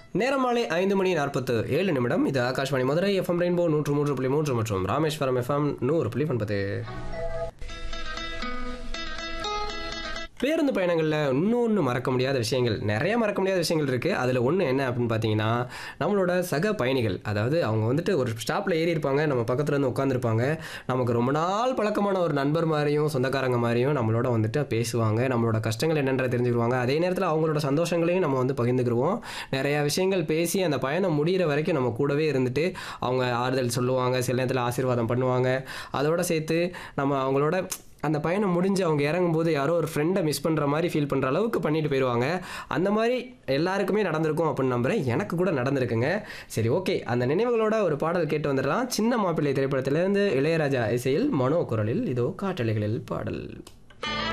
நேரம் மாலை ஐந்து மணி நாற்பத்து ஏழு நிமிடம் இது ஆகாஷ்வாணி மதுரை எஃப்எம் ரெயின்போ நூற்று மூன்று புள்ளி மூன்று மற்றும் ராமேஸ்வரம் எஃப்எம் நூறு புள்ளி ஒன்பது பேருந்து பயணங்களில் இன்னொன்று மறக்க முடியாத விஷயங்கள் நிறைய மறக்க முடியாத விஷயங்கள் இருக்குது அதில் ஒன்று என்ன அப்படின்னு பார்த்தீங்கன்னா நம்மளோட சக பயணிகள் அதாவது அவங்க வந்துட்டு ஒரு ஸ்டாப்பில் ஏறி இருப்பாங்க நம்ம பக்கத்தில் இருந்து உட்காந்துருப்பாங்க நமக்கு ரொம்ப நாள் பழக்கமான ஒரு நண்பர் மாதிரியும் சொந்தக்காரங்க மாதிரியும் நம்மளோட வந்துட்டு பேசுவாங்க நம்மளோட கஷ்டங்கள் என்னன்றதை தெரிஞ்சுக்கிடுவாங்க அதே நேரத்தில் அவங்களோட சந்தோஷங்களையும் நம்ம வந்து பகிர்ந்துக்கிடுவோம் நிறையா விஷயங்கள் பேசி அந்த பயணம் முடிகிற வரைக்கும் நம்ம கூடவே இருந்துட்டு அவங்க ஆறுதல் சொல்லுவாங்க சில நேரத்தில் ஆசீர்வாதம் பண்ணுவாங்க அதோட சேர்த்து நம்ம அவங்களோட அந்த பயணம் முடிஞ்சு அவங்க இறங்கும்போது யாரோ ஒரு ஃப்ரெண்டை மிஸ் பண்ணுற மாதிரி ஃபீல் பண்ணுற அளவுக்கு பண்ணிட்டு போயிடுவாங்க அந்த மாதிரி எல்லாருக்குமே நடந்திருக்கும் அப்படின்னு நம்புகிறேன் எனக்கு கூட நடந்திருக்குங்க சரி ஓகே அந்த நினைவுகளோட ஒரு பாடல் கேட்டு வந்துடலாம் சின்ன மாப்பிள்ளை திரைப்படத்திலேருந்து இளையராஜா இசையில் மனோ குரலில் இதோ காற்றலைகளில் பாடல்